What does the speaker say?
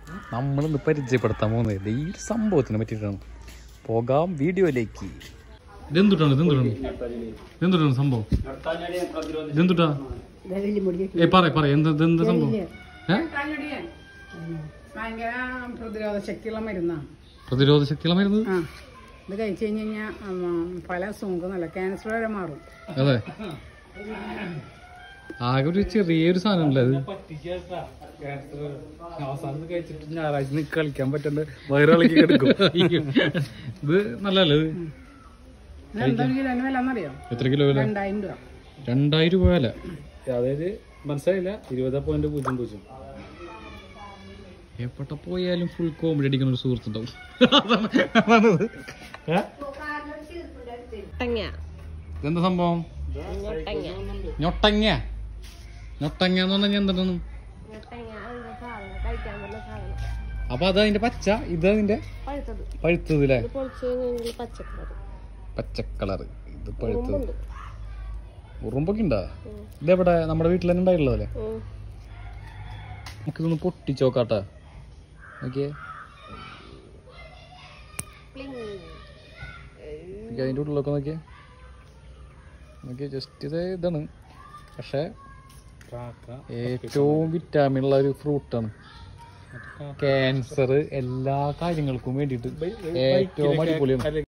നമ്മളിന്ന് പരിചയപ്പെടുത്താൻ പോകുന്നത് ദേ ഈ ഒരു സംഭവത്തിനെ പറ്റിയിട്ടാണ് പോകാം വീഡിയോയിലേക്ക് ഇതെന്തുട്ടാണ് ഇതെന്തുട്ടാണ് ഇതെന്തുട്ടാണ് സംഭവം ഇതെന്തുട്ടാ ഏ പറ പറ എന്ത് ഇതെന്ത് സംഭവം ഏ കാലടിയാൻ ഭയങ്കര പ്രതിരോധ ശക്തിയുള്ള മരുന്നാണ് പ്രതിരോധ ശക്തിയുള്ള മരുന്ന് ആ ഇത് കഴിച്ചു കഴിഞ്ഞ് കഴിഞ്ഞാൽ പല അസുഖങ്ങൾക്കും നല്ല ക്യാൻസർ വരെ മാറും അതെ ആകെ ഒരു ചെറിയൊരു സാധനമല്ലേ അത് അവസാനം കഴിച്ചിട്ട് ഞായറാഴ്ച നിക്ക് കളിക്കാൻ പറ്റണ്ട് വയറിളക്കി കിടക്കും ഇത് നല്ലല്ലേ ഇത് ഇത് എന്താ ഒരു കിലോന് വില എന്നറിയോ എത്ര കിലോ വില രണ്ടായിരം രൂപ രണ്ടായിരം രൂപ വില അതായത് മനസ്സിലായില്ല ഇരുപത് പോയിന്റ് പൂജ്യം പൂജ്യം എപ്പോട്ടെ പോയാലും ഫുൾ കോമഡി അടിക്കുന്ന ഒരു സുഹൃത്തുണ്ടാവും അതാണ് അതാണിത്. ഏ? ഇതെന്താ സംഭവം ഞൊട്ടങ്ങ ഞൊട്ടങ്ങ എന്ന് പറഞ്ഞാൽ എന്താണ് അപ്പൊ അത് അതിന്റെ പച്ച ഇത് അതിന്റെ പഴുത്തത് അല്ലേ പച്ചക്കളർ ഇത് പഴുത്തത് ഉറുമ്പൊക്കെ ഉണ്ടാ ഇതെവിടെ നമ്മുടെ വീട്ടിൽ തന്നെ ഉണ്ടായിട്ടുള്ളതല്ലേ നമുക്കിതൊന്ന് പൊട്ടിച്ച് നോക്കാട്ടെ നോക്കിയേ നോക്കിയേ, അതിന്റെ ഉള്ളിലൊക്കെ നോക്കിയേ നോക്കിയേ ജസ്റ്റ് ഇത് ഇതാണ് പക്ഷെ ഏറ്റവും വിറ്റാമിൻ ഉള്ള ഒരു ഫ്രൂട്ടാണ് ക്യാൻസർ എല്ലാ കാര്യങ്ങൾക്കും വേണ്ടിയിട്ട് ഏറ്റവും അടിപൊളിയാണ്